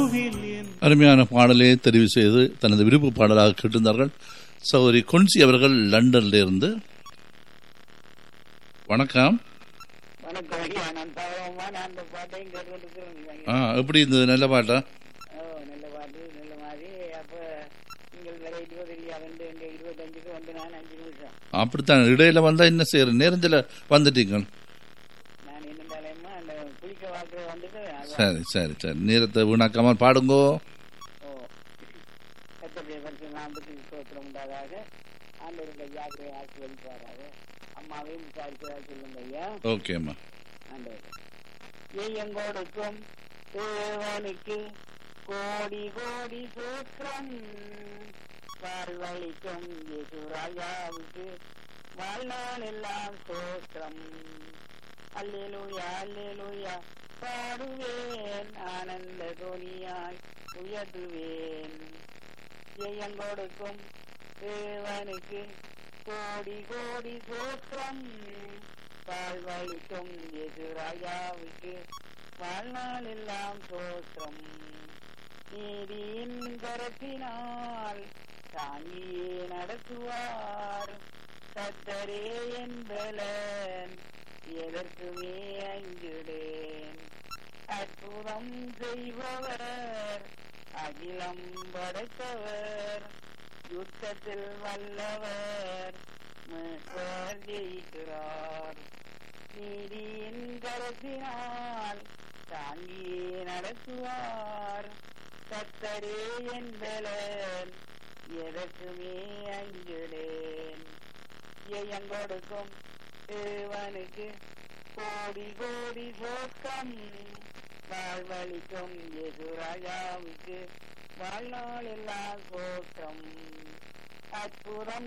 அருமையான பாடலை தெரிவு செய்து தனது விருப்ப பாடலாக கேட்டிருந்தார்கள் சௌரி கொன்சி அவர்கள் லண்டன்ல இருந்து வணக்கம் வணக்கம் ஐயா நான் தவறமா நான் அந்த பாட்டையும் கேட்டுருக்கிறேன் ஆ எப்படி இருந்தது நல்ல பாட்டா ஓ நல்ல பாட்டு நல்ல மாதிரி அப்ப நீங்கள் வேற இருபது இல்லையா வந்து எங்க இருபத்தஞ்சுக்கு வந்து நான் அஞ்சு நிமிஷம் அப்படித்தான் இடையில வந்தா என்ன செய்யற நேரத்தில் வந்துட்டீங்க நான் என்னண்டாலேம்மா அந்த குளிக்க வாக்குற வந்துட்டு அதான். சரி சரி சரி நேரத்தை வீணாக்காம பாடுங்கோ ஓ கத்தருடைய பரிசு நாற்பத்தி சோத்திரம் உண்டாதாக ஆண்டவருடைய ஜாக்கிரை ஆசீர்வதிப்பாராக அம்மாவையும் விசாரிக்கிறதா சொல்லுங்க ஐயா ஓகேம்மா ஆண்டவர் எங்கோடுக்கும் தேவனுக்கு கோடி கோடி சூத்திரம் வாழ்வழிக்கும் இயேசு ராஜாவுக்கு வாழ்நாள் எல்லாம் சோத்திரம் அல்லேலூயா அல்லேலூயா பாடுவேன் ஆனந்த துணியாய் உயர்த்துவேன் ஜெயங்கொடுக்கும் தேவனுக்கு கோடி கோடி சோத்திரம் வாழ்வழிக்கும் எது ராஜாவுக்கு வாழ்நாள் எல்லாம் சோத்திரம் நீதியின் கரத்தினால் தாங்கியே நடத்துவார் கத்தரே என்பலன் எதற்குமே அஞ்சுடேன் அற்புதம் செய்பவர் அகிலம் படைத்தவர் யுத்தத்தில் வல்லவர் மீட்பர் ஜெயிக்கிறார் நீதியின் கரத்தினால் தாங்கியே நடத்துவார் கத்தரே என்பலன் எதற்குமே அஞ்சுடேன் எங்கொடுக்கும் தேவனுக்கு கோடி கோடி சோக்கம் வாழ்வழிக்கும் எது ராஜாவுக்கு வாழ்நாள் எல்லாம் சோக்கம் அற்புதம்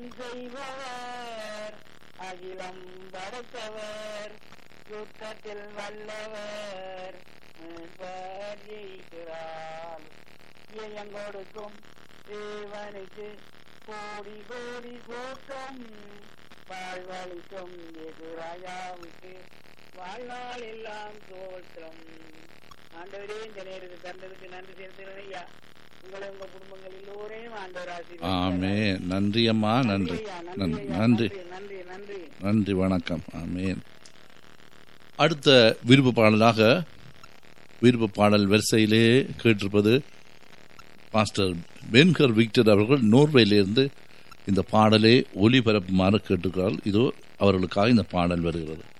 செய்பவர் அகிலம் படைத்தவர் யுத்தத்தில் வல்லவர் மீட்பர் ஜெயிக்கிறார் எங்கொடுக்கும் தேவனுக்கு கோடி கோடி சோக்கம் வாழ்வழிக்கும் எது ராஜாவுக்கு வாழ்நாள் எல்லாம் தோற்றம் ஆண்டவரே இந்த நேரத்துக்கு தந்ததுக்கு நன்றி செலுத்துகிறேன் ஐயா உங்களை உங்க குடும்பங்கள் எல்லோரையும் ஆண்டவர் ஆமே நன்றி அம்மா நன்றி ஐயா, நன்றி ஐயா, நன்றி நன்றி நன்றி நன்றி வணக்கம் ஆமேன் அடுத்த விருப்ப பாடலாக விருப்ப பாடல் வரிசையிலே கேட்டிருப்பது மாஸ்டர் பென்கர் விக்டர் அவர்கள் நோர்வேலிருந்து இந்த பாடலை ஒளிபரப்புமாறு கேட்டுக்கிறார் இதோ அவர்களுக்காக இந்த பாடல் வருகிறது